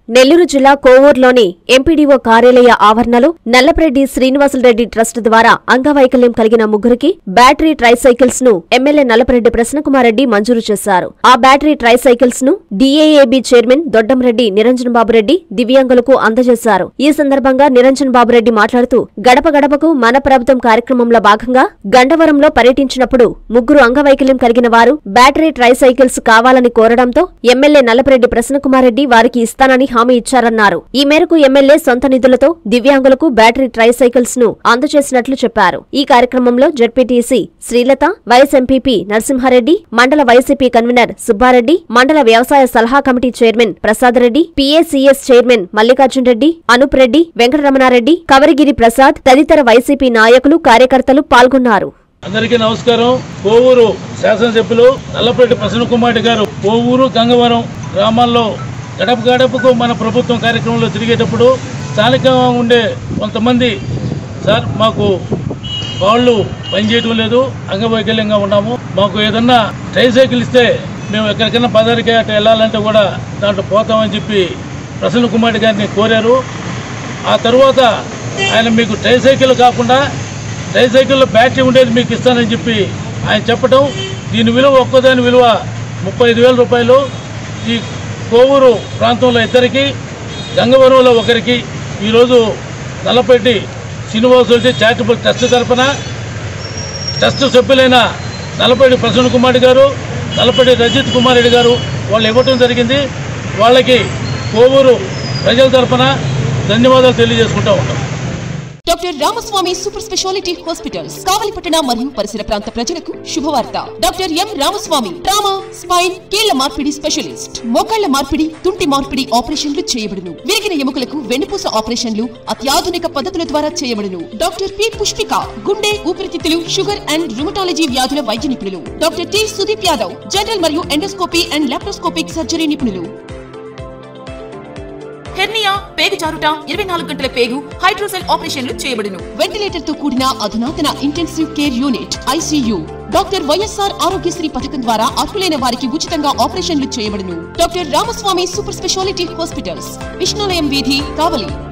నెల్లూరు జిల్లా కోవూరులోని ఎంపీడీఓ కార్యాలయ ఆవరణలో నల్లపరెడ్డి శ్రీనివాసులరెడ్డి ట్రస్ట్ ద్వారా అంగవైకల్యం కలిగిన ముగ్గురికి బ్యాటరీ ట్రైసైకిల్స్ ను ఎమ్మెల్యే నల్లపరెడ్డి ప్రసన్నకుమారెడ్డి మంజూరు చేశారు ఆ బ్యాటరీ ట్రైసైకిల్స్ ను డీఏఏబీ చైర్మన్ దొడ్డంరెడ్డి నిరంజన్ బాబురెడ్డి దివ్యాంగులకు అందజేశారు ఈ సందర్భంగా నిరంజన్ బాబురెడ్డి మాట్లాడుతూ గడప గడపకు మన ప్రభుత్వం కార్యక్రమంలో భాగంగా గండవరంలో పర్యటించినప్పుడు ముగ్గురు అంగవైకల్యం కలిగిన వారు బ్యాటరీ ట్రైసైకిల్స్ కావాలని కోరడంతో ఎమ్మెల్యే నల్లపరెడ్డి ప్రసన్నకుమారెడ్డి వారికి ఇస్తానని హామీ ఇచ్చారన్నారు ఈ మేరకు ఎమ్మెల్యే సొంత నిధులతో దివ్యాంగులకు బ్యాటరీ ట్రైసైకిల్స్ ను అందజేసినట్లు చెప్పారు ఈ కార్యక్రమంలో ZPTC Srilatha vice MPP Narasimha Reddy మండల వైసీపీ కన్వీనర్ సుబ్బారెడ్డి మండల వ్యవసాయ సలహా committee chairman Prasad Reddy PACS chairman Mallikarjun Reddy Anoop Reddy Venkataramana Reddy Kavarigiri Prasad తదితర వైసీపీ నాయకులు కార్యకర్తలు పాల్గొన్నారు అందరికీ నమస్కారం కోవూరు శాసనసభ్యులు నల్లపరెడ్డి ప్రసన్న కుమార్ గారు కోవూరు గంగవరం గ్రామాల్లో గడప గడపకు మన ప్రభుత్వం కార్యక్రమంలో తిరిగేటప్పుడు స్థానికంగా ఉండే కొంతమంది సార్ మాకు వాళ్ళు పనిచేయటం లేదు అంగవైకల్యంగా ఉన్నాము మాకు ఏదన్నా ట్రైసైకిల్ ఇస్తే మేము ఎక్కడికైనా పదారికి అట్లా వెళ్ళాలంటే కూడా దాంట్లో పోతామని చెప్పి ప్రసన్న కుమార్ గారిని కోరారు ఆ తర్వాత ఆయన మీకు ట్రైసైకిల్ కాకుండా ట్రైసైకిల్లో బ్యాటరీ ఉండేది మీకు ఇస్తానని చెప్పి ఆయన చెప్పడం దీని విలువ ఒక్కదాని విలువ ముప్పై ఐదు వేల రూపాయలు ఈ కోవూరు ప్రాంతంలో ఇద్దరికి గంగవరంలో ఒకరికి ఈరోజు నల్లపెట్టి శ్రీనివాసుడి చారిటబుల్ ట్రస్ట్ తరఫున ట్రస్ట్ సభ్యులైన నల్లపల్లి ప్రసన్న కుమార్ గారు నల్లపల్లి రజిత్ కుమార్ రెడ్డి గారు వాళ్ళు ఇవ్వటం జరిగింది వాళ్ళకి కోవూరు ప్రజల తరఫున ధన్యవాదాలు తెలియజేసుకుంటా ఉంటాం doctor Ramaswamy super speciality hospitals కావలిపట్టణ మరియు పరిసర ప్రాంత ప్రజలకు శుభవార్త doctor M Ramaswamy trauma spine కీళ్ల మార్పిడి స్పెషలిస్ట్ మోకాళ్ల మార్పిడి తుంటి మార్పిడి ఆపరేషన్లు చేయబడును విరిగిన ఎముకలకు వెన్నుపూస ఆపరేషన్లు అత్యాధునిక పద్ధతుల ద్వారా చేయబడును డాక్టర్ పి పుష్పిక గుండె ఊపిరితిత్తులు షుగర్ అండ్ రుమటాలజీ వ్యాధుల వైద్య నిపుణులు doctor T Sudeep Yadav general మరియు ఎండోస్కోపీ అండ్ లాప్రోస్కోపిక్ సర్జరీ నిపుణులు హెర్నియా పేగు జారుట ఇరవై నాలుగు గంటల పేగు హైడ్రోసెల్ ఆపరేషన్లు చేయబడును వెంటిలేటర్ తో కూడిన అధునాతన intensive care unit ICU doctor YSR Aarogyasri పథకం ద్వారా అర్హులైన వారికి ఉచితంగా ఆపరేషన్లు చేయబడును doctor Ramaswamy super speciality hospitals Vishnulayam వీధి కావలి